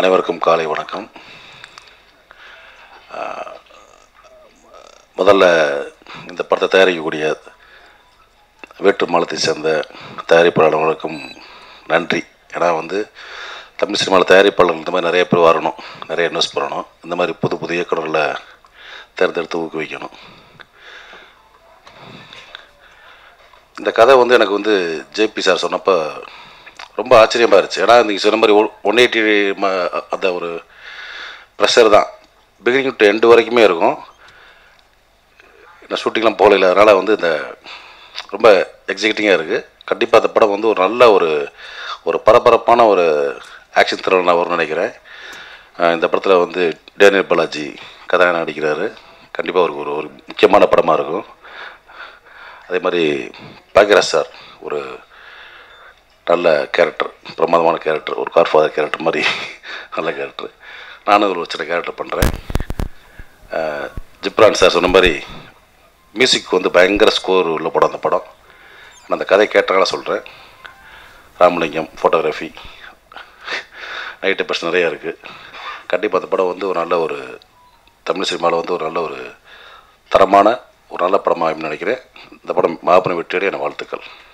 அனைவருக்கும் காலை வணக்கம் ஆஹ், முதல்ல இந்த படத்தை தயாரிக்கக்கூடிய வேற்று மாநிலத்தை சேர்ந்த தயாரிப்பாளர்களுக்கும் நன்றி ஏன்னா வந்து தமிழ் சினிமாவில் தயாரிப்பாளர்கள் இந்த மாதிரி நிறைய பேர் வரணும் நிறைய இன்வெஸ்ட் பண்ணணும் இந்த மாதிரி புது புது இயக்குநர்களை தேர்ந்தெடுத்து ஊக்குவிக்கணும் இந்த கதை வந்து எனக்கு வந்து ஜேபி சார் சொன்னப்போ ரொம்ப ஆச்சரியமாக இருந்துச்சு ஏன்னா நீங்கள் சொன்ன மாதிரி ஒன் எயிட்டி அந்த ஒரு ப்ரெஷர் தான் பிகினிங் டு எண்டு வரைக்குமே இருக்கும் நான் ஷூட்டிங்லாம் போகல அதனால் வந்து இந்த ரொம்ப எக்ஸைட்டிங்காக இருக்குது கண்டிப்பாக அந்த படம் வந்து ஒரு நல்ல ஒரு ஒரு பரபரப்பான ஒரு ஆக்ஷன் த்ரில்லர் நான் வரும்னு நினைக்கிறேன் அஹ் இந்த படத்தில் வந்து டேனியல் பாலாஜி கதாநாயகன் நடிக்கிறாரு கண்டிப்பாக ஒரு ஒரு ஒரு முக்கியமான படமாக இருக்கும் அதே மாதிரி பாக்யராஜ் சார் ஒரு நல்ல கேரக்டர் பிரமாதமான கேரக்டர் ஒரு கார்ஃபாதர் கேரக்டர் மாதிரி நல்ல கேரக்டர் நானும் ஒரு சின்ன கேரக்டர் பண்ணுறேன் ஜிப்ரான் சார் சொன்ன மாதிரி மியூசிக் வந்து பயங்கர ஸ்கோர் உள்ள படம் அந்த படம் நான் அந்த கதை கேட்டனால சொல்கிறேன் ராமலிங்கம் ஃபோட்டோகிராஃபி நைட்டு பஸ் நிறையா இருக்குது கண்டிப்பாக அந்த படம் வந்து ஒரு நல்ல ஒரு தமிழ் சினிமாவில் வந்து ஒரு நல்ல ஒரு தரமான ஒரு நல்ல படமாக நினைக்கிறேன் இந்த படம் மாபெரும் வெற்றியடைய என வாழ்த்துக்கள்